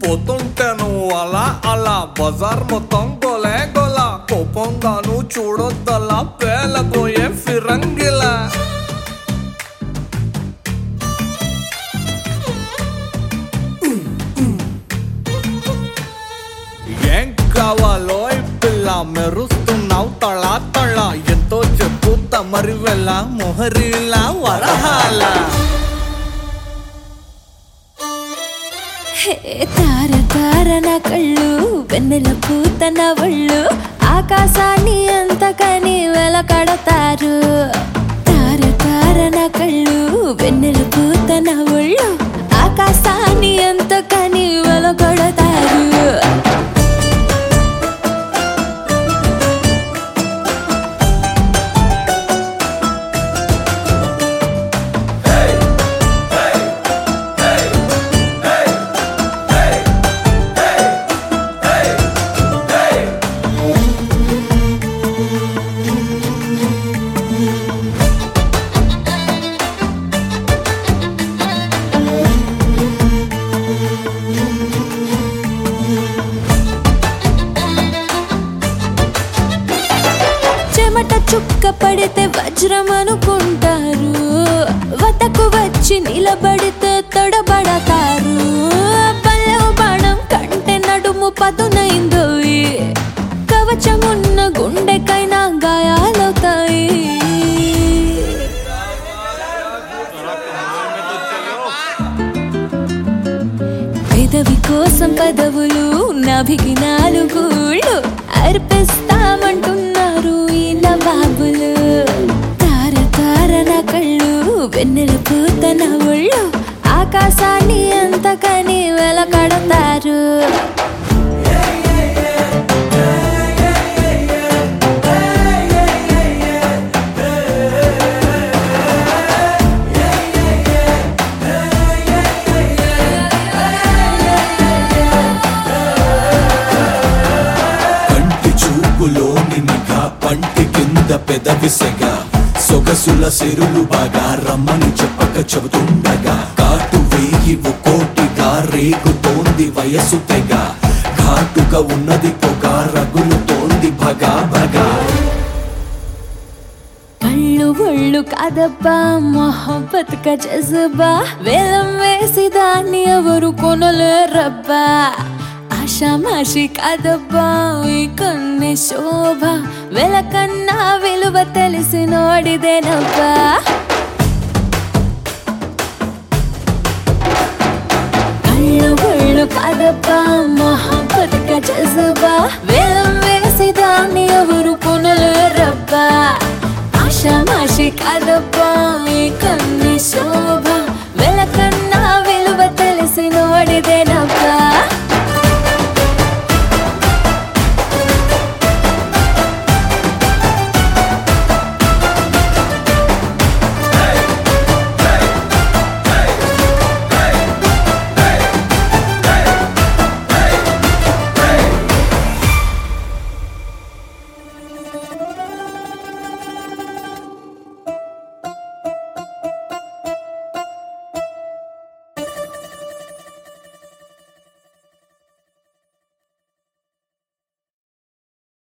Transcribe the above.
పోతుంటాను అలా అలా బజార్ మొత్తం గోలే గోల కోపంగాను చూడొద్దలా పేలబోయే ఫిరంగిలా ఏం కావాలో ఈ పిల్ల మెరుస్తున్నావు తళ తళ ఎంతో చెప్పు తమరి వెళ్ళ మొహరిలా వరహాల హే తార తార నా కళ్ళు వెన్నెల పూత నా ఒళ్ళు ఆకాశాన్ని అంతకని వెలకడతారు తార తార నా కళ్ళు వెన్నెల పూత నా ఒళ్ళు ఆకాశాన్ని అంతకని వెలకడతారు చెమట చుక్క పడితే వజ్రం అనుకుంటారు వతకు వచ్చి నిలబడితే తొడబడతారు పల్లెవు బాణం కంటే నడుము పదునైందోయి కవచమున్న గుండెకైనా గాయాలవుతాయి పెదవి కోసం పదవులు నాభికి నాలుగుళ్ళు అర్పిస్తామంటున్నారు ఈ నవాబులు తార తార నా కళ్ళు వెన్నెల పూత నా ఒళ్ళు ఆకాశాన్ని అంతకని వెలకడతారు కంటి చూపులోని నిఘా పంటి కింద పెదవిసెగా సొగసుల సిరులు బాగా రమ్మని చెప్పక చెబుతుండగా కాటు వేయి కోటిగా రేగుతోంది వయసు తెగ ఘాటుగా ఉన్నది పొగ రగులుతోంది భగా భగా కళ్ళు ఒళ్ళు కాదబ్బా మొహబ్బత్ క జజబా వేలం వేసి దాన్ని ఎవరు కొనలేరబ్బా ఆషామాషి కాదబ్బా ఈ కన్నె శోభ వెలకన్నా విలువ తెలిసినోడిదేనబ్బా